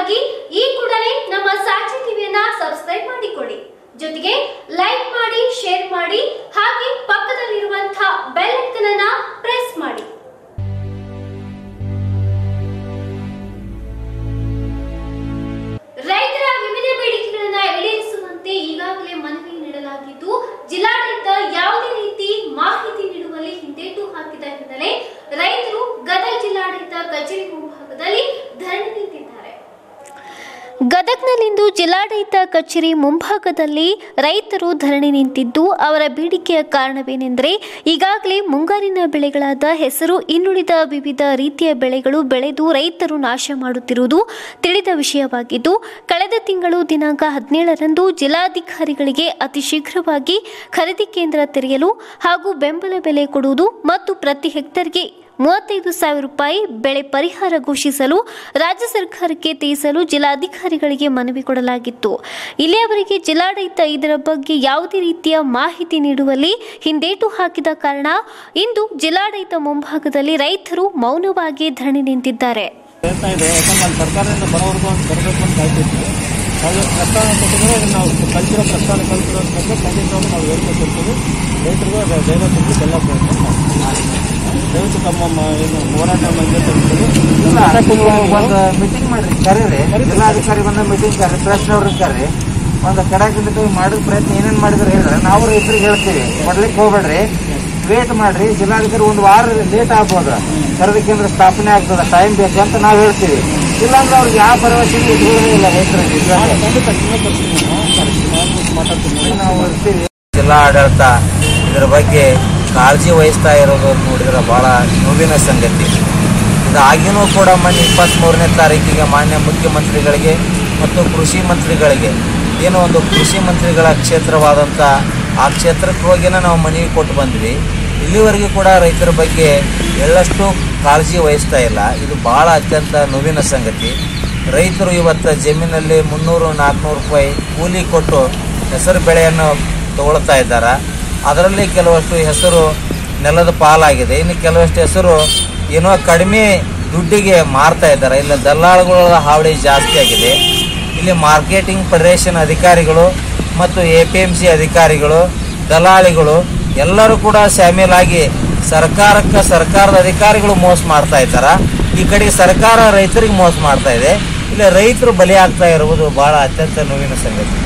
ಸುದ್ದಿಗಳಿಗಾಗಿ ಈ ಕೂಡಲೇ ನಮ್ಮ ಸಾಕ್ಷಿ ಟಿವಿಯನ್ನ ಸಬ್ಸ್ಕ್ರೈಬ್ ಮಾಡಿಕೊಳ್ಳಿ ಜೊತೆಗೆ ಲೈಕ್ ಮಾಡಿ ಶೇರ್ ಮಾಡಿ ಹಾಗೆ ಪಕ್ಕದಲ್ಲಿರುವಂತಹ ಬೆಲ್ ಐಕನ್ ಅನ್ನ ಪ್ರೆಸ್ ಮಾಡಿ ರೈತರ ವಿವಿಧ ಬೇಡಿಕೆಗಳನ್ನ ಈಡೇರಿಸುವಂತೆ ಈಗಾಗಲೇ ಮನವಿ ನೀಡಲಾಗಿದ್ದು ಜಿಲ್ಲಾಡಳಿತ ಯಾವುದೇ ರೀತಿ ಮಾಹಿತಿ ನೀಡುವಲ್ಲಿ ಹಿಂದೇಟು ಹಾಕಿದ ಹಿನ್ನೆಲೆ ರೈತರು ಗದಗ ಜಿಲ್ಲಾಡಳಿತ ಕಚೇರಿ ಮುಂಭಾಗದಲ್ಲಿ ಧರಣಿ ನಿಂತಿದ್ದಾರೆ ಗದಗ್ನಲ್ಲಿಂದು ಜಿಲ್ಲಾಡಳಿತ ಕಚೇರಿ ಮುಂಭಾಗದಲ್ಲಿ ರೈತರು ಧರಣಿ ನಿಂತಿದ್ದು ಅವರ ಬೇಡಿಕೆಯ ಕಾರಣವೇನೆಂದರೆ ಈಗಾಗಲೇ ಮುಂಗಾರಿನ ಬೆಳೆಗಳಾದ ಹೆಸರು ಇನ್ನುಳಿದ ವಿವಿಧ ರೀತಿಯ ಬೆಳೆಗಳು ಬೆಳೆದು ರೈತರು ನಾಶ ಮಾಡುತ್ತಿರುವುದು ತಿಳಿದ ವಿಷಯವಾಗಿದ್ದು ಕಳೆದ ತಿಂಗಳು ದಿನಾಂಕ ಹದಿನೇಳರಂದು ಜಿಲ್ಲಾಧಿಕಾರಿಗಳಿಗೆ ಅತಿ ಶೀಘ್ರವಾಗಿ ಖರೀದಿ ಕೇಂದ್ರ ತೆರೆಯಲು ಹಾಗೂ ಬೆಂಬಲ ಬೆಲೆ ಕೊಡುವುದು ಮತ್ತು ಪ್ರತಿ ಹೆಕ್ಟರ್ಗೆ ಮೂವತ್ತೈದು ಸಾವಿರ ರೂಪಾಯಿ ಬೆಳೆ ಪರಿಹಾರ ಘೋಷಿಸಲು ರಾಜ್ಯ ಸರ್ಕಾರಕ್ಕೆ ತಿಳಿಸಲು ಜಿಲ್ಲಾಧಿಕಾರಿಗಳಿಗೆ ಮನವಿ ಕೊಡಲಾಗಿತ್ತು ಇಲ್ಲಿಯವರೆಗೆ ಜಿಲ್ಲಾಡಳಿತ ಇದರ ಬಗ್ಗೆ ಯಾವುದೇ ರೀತಿಯ ಮಾಹಿತಿ ನೀಡುವಲ್ಲಿ ಹಿಂದೇಟು ಹಾಕಿದ ಕಾರಣ ಇಂದು ಜಿಲ್ಲಾಡಳಿತ ಮುಂಭಾಗದಲ್ಲಿ ರೈತರು ಮೌನವಾಗಿ ಧರಣಿ ನಿಂತಿದ್ದಾರೆ ಪ್ರಯತ್ನ ಇದೆ ಯಾಕಂದ್ರೆ ನಾನು ಸರ್ಕಾರದಿಂದ ಬರೋವರೆಗೂ ಅಂತ ಬರಬೇಕು ಅಂತ ಕಾಯ್ತಿದ್ವಿ ನಾವು ಪ್ರಸ್ತಾವನೆ ಕೊಟ್ಟಿದ್ರೆ ಇದನ್ನ ನಾವು ಕಲ್ತಿರೋ ಪ್ರಸ್ತಾವನೆ ಕಲ್ತಿರೋ ಬಗ್ಗೆ ಖಂಡಿತವಾಗ್ಲೂ ನಾವು ಹೇಳ್ಕೊಟ್ಟಿರ್ತೀವಿ ರೈತರಿಗೂ ಅದು ಧೈರ್ಯ ತುಂಬಿ ಎಲ್ಲ ಪ್ರಯತ್ನ ಮಾಡ್ತೀವಿ. ದಯವಿಟ್ಟು ತಮ್ಮ ಮ- ಏನು ಹೋರಾಟ ಮಂದಿ ಒಂದು ಮೀಟಿಂಗ್ ಮಾಡ್ರಿ ಕರೀರಿ ಜಿಲ್ಲಾಧಿಕಾರಿ ಬಂದ ಮೀಟಿಂಗ್ ಕರ್ರಿ ಪ್ರೆಸ್ ಅವ್ರ ಕರ್ರಿ ಒಂದು ಕಡಾಕಿಂದ ಮಾಡಿದ ಪ್ರಯತ್ನ ಏನೇನ್ ಮಾಡಿದ್ರೆ ಹೇಳಿದ್ರೆ ನಾವು ರೈತರಿಗೆ ಹೇಳ್ತೀವಿ ಕೊಡ್ಲಿಕ್ಕೆ ಹೋಗ್ಬೇಡ್ರಿ ವೇಟ್ ಮಾಡ್ರಿ ಜಿಲ್ಲಾಧಿಕಾರಿ ಒಂದು ವಾರ ಲೇಟ್ ಆಗ್ಬೋದು ಖರೀದಿ ಕೇಂದ್ರ ಸ್ಥಾಪನೆ ಆಗ್ತದ ಟೈಮ್ ಬೇಕು ಅಂತ ನಾವು ಹೇಳ್ತೀವಿ ಇಲ್ಲಾಂದ್ರೆ ಅವ್ರಿಗೆ ಯಾವ ಭರವಸೆ ಇಟ್ಕೊಳ್ಳೋದೇ ಇಲ್ಲ ರೈತರಿಗೆ ಇವಾಗ ಖಂಡಿತ ಚಿನ್ನ ಬರ್ತೀನಿ ನಾನು ಮಾತಾಡ್ತೀನಿ ನಾವು ಇರ್ತೀವಿ ಜಿಲ್ಲಾ ಆಡಳಿತ ಇದರ ಬಗ್ಗೆ ಕಾಳಜಿ ವಹಿಸ್ತಾ ಇರೋದು ನೋಡಿದ್ರೆ ಬಹಳ ನೋವಿನ ಸಂಗತಿ ಇದಾಗಿನೂ ಕೂಡ ಮೊನ್ನೆ ಇಪ್ಪತ್ತ್ಮೂರನೇ ತಾರೀಕಿಗೆ ಮಾನ್ಯ ಮುಖ್ಯಮಂತ್ರಿಗಳಿಗೆ ಮತ್ತು ಕೃಷಿ ಮಂತ್ರಿಗಳಿಗೆ ಏನೋ ಒಂದು ಕೃಷಿ ಮಂತ್ರಿಗಳ ಕ್ಷೇತ್ರವಾದಂಥ ಆ ಕ್ಷೇತ್ರಕ್ಕೆ ಹೋಗಿನ ನಾವು ಮನವಿ ಕೊಟ್ಟು ಬಂದ್ವಿ ಇಲ್ಲಿವರೆಗೂ ಕೂಡ ರೈತರ ಬಗ್ಗೆ ಎಳ್ಳಷ್ಟು ಕಾಳಜಿ ವಹಿಸ್ತಾ ಇಲ್ಲ ಇದು ಬಹಳ ಅತ್ಯಂತ ನೋವಿನ ಸಂಗತಿ ರೈತರು ಇವತ್ತು ಜಮೀನಲ್ಲಿ ಮುನ್ನೂರು ನಾಲ್ಕುನೂರು ರೂಪಾಯಿ ಕೂಲಿ ಕೊಟ್ಟು ಹೆಸರು ಬೆಳೆಯನ್ನು ತಗೊಳ್ತಾ ಇದ್ದಾರೆ ಅದರಲ್ಲಿ ಕೆಲವಷ್ಟು ಹೆಸರು ನೆಲದ ಪಾಲಾಗಿದೆ ಇನ್ನು ಕೆಲವಷ್ಟು ಹೆಸರು ಏನೋ ಕಡಿಮೆ ದುಡ್ಡಿಗೆ ಮಾರ್ತಾ ಇದ್ದಾರೆ ಇಲ್ಲ ದಲ್ಲಾಳುಗಳ ಹಾವಳಿ ಜಾಸ್ತಿ ಆಗಿದೆ ಇಲ್ಲಿ ಮಾರ್ಕೆಟಿಂಗ್ ಫೆಡರೇಷನ್ ಅಧಿಕಾರಿಗಳು ಮತ್ತು ಎ ಪಿ ಎಂ ಸಿ ಅಧಿಕಾರಿಗಳು ದಲಾಳಿಗಳು ಎಲ್ಲರೂ ಕೂಡ ಶಾಮೀಲಾಗಿ ಸರ್ಕಾರಕ್ಕೆ ಸರ್ಕಾರದ ಅಧಿಕಾರಿಗಳು ಮೋಸ ಮಾಡ್ತಾ ಇದ್ದಾರೆ ಈ ಕಡೆ ಸರ್ಕಾರ ರೈತರಿಗೆ ಮೋಸ ಮಾಡ್ತಾ ಇದೆ ಇಲ್ಲಿ ರೈತರು ಬಲಿ ಆಗ್ತಾ ಇರುವುದು ಬಹಳ ಅತ್ಯಂತ ನೋವಿನ ಸಂಗತಿ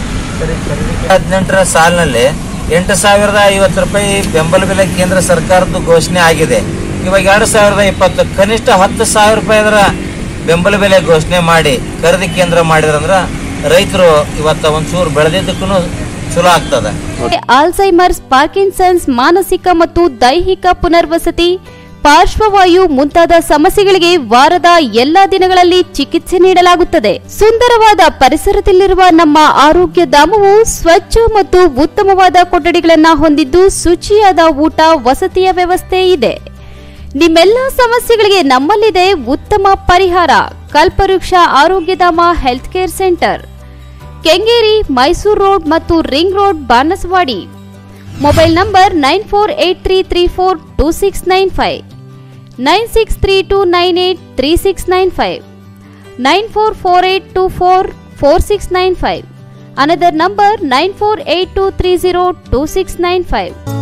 ಹದಿನೆಂಟರ ಸಾಲಿನಲ್ಲಿ ಎಂಟು ಸಾವಿರದ ಐವತ್ತು ರೂಪಾಯಿ ಬೆಂಬಲ ಬೆಲೆ ಕೇಂದ್ರ ಸರ್ಕಾರದ್ದು ಘೋಷಣೆ ಆಗಿದೆ ಇವಾಗ ಎರಡು ಸಾವಿರದ ಇಪ್ಪತ್ತು ಕನಿಷ್ಠ ಹತ್ತು ಸಾವಿರ ರೂಪಾಯಿ ಅದರ ಬೆಂಬಲ ಬೆಲೆ ಘೋಷಣೆ ಮಾಡಿ ಖರೀದಿ ಕೇಂದ್ರ ಮಾಡಿದ್ರಂದ್ರೆ ರೈತರು ಇವತ್ತು ಒಂಚೂರು ಬೆಳೆದಿದ್ದಕ್ಕೂ ಚಲೋ ಆಗ್ತದೆ ಆಲ್ಝೈಮರ್ಸ್ ಪಾರ್ಕಿನ್ಸನ್ಸ್ ಮಾನಸಿಕ ಮತ್ತು ದೈಹಿಕ ಪುನರ್ವಸತಿ ಪಾರ್ಶ್ವವಾಯು ಮುಂತಾದ ಸಮಸ್ಯೆಗಳಿಗೆ ವಾರದ ಎಲ್ಲಾ ದಿನಗಳಲ್ಲಿ ಚಿಕಿತ್ಸೆ ನೀಡಲಾಗುತ್ತದೆ ಸುಂದರವಾದ ಪರಿಸರದಲ್ಲಿರುವ ನಮ್ಮ ಆರೋಗ್ಯ ಧಾಮವು ಸ್ವಚ್ಛ ಮತ್ತು ಉತ್ತಮವಾದ ಕೊಠಡಿಗಳನ್ನು ಹೊಂದಿದ್ದು ಶುಚಿಯಾದ ಊಟ ವಸತಿಯ ವ್ಯವಸ್ಥೆ ಇದೆ ನಿಮ್ಮೆಲ್ಲ ಸಮಸ್ಯೆಗಳಿಗೆ ನಮ್ಮಲ್ಲಿದೆ ಉತ್ತಮ ಪರಿಹಾರ Kalpavriksha Arogyadhama health care centre Kengeri Mysuru road ಮತ್ತು ring road Banaswadi mobile number nine four eight three three four two six nine five nine six three two nine eight three six nine five nine four four eight two four four six nine five another number nine four eight two three zero two six nine five